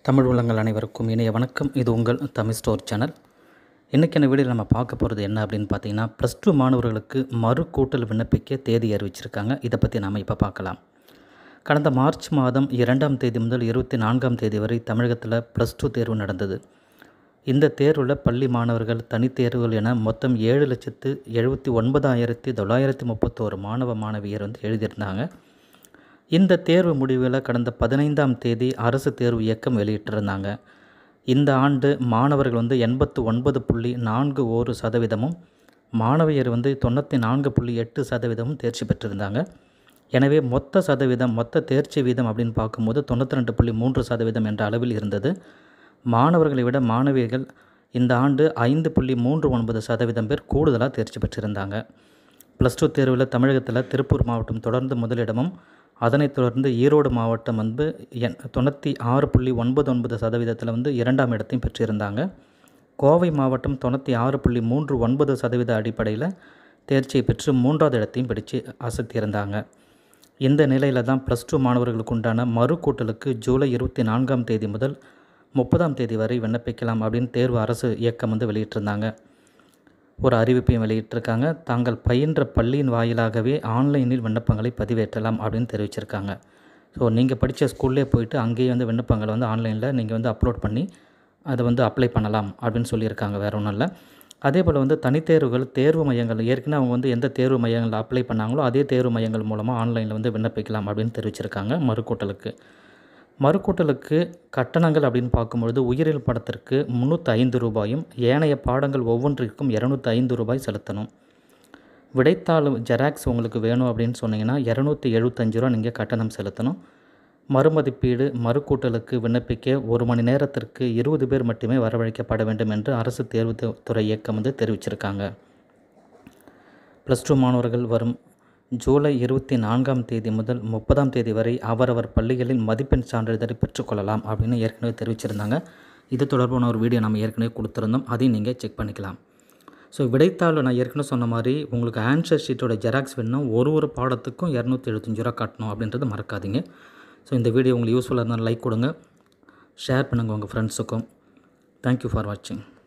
தமிழ் உள்ளங்கள் அனைவருக்கும் இனிய வணக்கம் இது உங்கள் தமிழ் ஸ்டோர் சேனல் இன்றைக்கான வீடியோவில் நம்ம பார்க்க போகிறது என்ன அப்படின்னு பார்த்தீங்கன்னா ப்ளஸ் டூ மாணவர்களுக்கு மறு கூட்டல் விண்ணப்பிக்க தேதி அறிவிச்சிருக்காங்க இதை பற்றி நாம் இப்போ பார்க்கலாம் கடந்த மார்ச் மாதம் இரண்டாம் தேதி முதல் இருபத்தி நான்காம் தேதி வரை தமிழகத்தில் ப்ளஸ் டூ தேர்வு நடந்தது இந்த தேர்வில் பள்ளி மாணவர்கள் தனித்தேர்வுகள் என மொத்தம் ஏழு லட்சத்து எழுபத்தி ஒன்பதாயிரத்தி தொள்ளாயிரத்தி முப்பத்தோரு மாணவ மாணவியர் வந்து எழுதியிருந்தாங்க இந்த தேர்வு முடிவில் கடந்த பதினைந்தாம் தேதி அரசு தேர்வு இயக்கம் வெளியிட்டிருந்தாங்க இந்த ஆண்டு மாணவர்கள் வந்து எண்பத்து ஒன்பது புள்ளி நான்கு ஒரு சதவீதமும் மாணவியர் வந்து தொண்ணூற்றி நான்கு புள்ளி எட்டு சதவீதமும் தேர்ச்சி பெற்றிருந்தாங்க எனவே மொத்த சதவீதம் மொத்த தேர்ச்சி வீதம் அப்படின்னு பார்க்கும்போது தொண்ணூற்றி ரெண்டு புள்ளி மூன்று சதவீதம் என்ற அளவில் இருந்தது மாணவர்களை விட மாணவியர்கள் இந்த ஆண்டு ஐந்து புள்ளி மூன்று ஒன்பது சதவீதம் பேர் கூடுதலாக தேர்ச்சி பெற்றிருந்தாங்க ப்ளஸ் டூ தேர்வில் தமிழகத்தில் திருப்பூர் மாவட்டம் தொடர்ந்து முதலிடமும் அதனைத் தொடர்ந்து ஈரோடு மாவட்டம் வந்து எண் தொண்ணூற்றி ஆறு புள்ளி ஒன்பது ஒன்பது சதவீதத்தில் வந்து இரண்டாம் இடத்தையும் பெற்றிருந்தாங்க கோவை மாவட்டம் தொண்ணூற்றி ஆறு புள்ளி மூன்று ஒன்பது சதவீத அடிப்படையில் தேர்ச்சியை பெற்று மூன்றாவது இடத்தையும் பிடிச்சு அசத்தியிருந்தாங்க இந்த நிலையில் தான் ப்ளஸ் டூ மாணவர்களுக்கு உண்டான மறு கூட்டலுக்கு ஜூலை இருபத்தி நான்காம் தேதி முதல் முப்பதாம் தேதி வரை விண்ணப்பிக்கலாம் அப்படின்னு தேர்வு அரசு இயக்கம் வந்து வெளியிட்டிருந்தாங்க ஒரு அறிவிப்பையும் வெளியிட்டிருக்காங்க தாங்கள் பயின்ற பள்ளியின் வாயிலாகவே ஆன்லைனில் விண்ணப்பங்களை பதிவேற்றலாம் அப்படின்னு தெரிவிச்சிருக்காங்க ஸோ நீங்கள் படித்த ஸ்கூல்லே போயிட்டு அங்கேயே வந்து விண்ணப்பங்களை வந்து ஆன்லைனில் நீங்கள் வந்து அப்லோட் பண்ணி அதை வந்து அப்ளை பண்ணலாம் அப்படின்னு சொல்லியிருக்காங்க வேறு ஒன்றும் இல்லை அதே போல் வந்து தனித்தேர்வுகள் தேர்வு மையங்கள் ஏற்கனவே அவங்க வந்து எந்த தேர்வு மையங்களில் அப்ளை பண்ணாங்களோ அதே தேர்வு மையங்கள் மூலமாக ஆன்லைனில் வந்து விண்ணப்பிக்கலாம் அப்படின்னு தெரிவிச்சிருக்காங்க மறுக்கூட்டலுக்கு மறுக்கூட்டலுக்கு கட்டணங்கள் அப்படின்னு பார்க்கும்பொழுது உயிரியல் படத்திற்கு முந்நூற்றி ஐந்து ரூபாயும் ஏனைய பாடங்கள் ஒவ்வொன்றிற்கும் இரநூத்தி ஐந்து ரூபாய் செலுத்தணும் விடைத்தாள் ஜெராக்ஸ் உங்களுக்கு வேணும் அப்படின்னு சொன்னீங்கன்னா இரநூத்தி எழுபத்தஞ்சு ரூபா நீங்கள் கட்டணம் செலுத்தணும் மறுமதிப்பீடு மறுக்கூட்டலுக்கு விண்ணப்பிக்க ஒரு மணி நேரத்திற்கு இருபது பேர் மட்டுமே வரவழைக்கப்பட வேண்டும் என்று அரசு தேர்வு துறை இயக்கம் வந்து தெரிவிச்சிருக்காங்க ப்ளஸ் டூ மாணவர்கள் வரும் ஜூலை இருபத்தி நான்காம் தேதி முதல் முப்பதாம் தேதி வரை அவரவர் பள்ளிகளில் மதிப்பெண் சான்றிதழை பெற்றுக்கொள்ளலாம் அப்படின்னு ஏற்கனவே தெரிவிச்சிருந்தாங்க இது தொடர்பான ஒரு வீடியோ நம்ம ஏற்கனவே கொடுத்துருந்தோம் அதையும் நீங்கள் செக் பண்ணிக்கலாம் ஸோ விடைத்தாள் நான் ஏற்கனவே சொன்ன மாதிரி உங்களுக்கு ஆன்சர் ஷீட்டோட ஜெராக்ஸ் வேணும் ஒரு ஒரு பாடத்துக்கும் இரநூத்தி எழுபத்தஞ்சு ரூபா கட்டணும் அப்படின்றது மறக்காதீங்க ஸோ இந்த வீடியோ உங்களுக்கு யூஸ்ஃபுல்லாக இருந்தால் லைக் கொடுங்க ஷேர் பண்ணுங்கள் உங்கள் ஃப்ரெண்ட்ஸுக்கும் தேங்க்யூ ஃபார் வாட்சிங்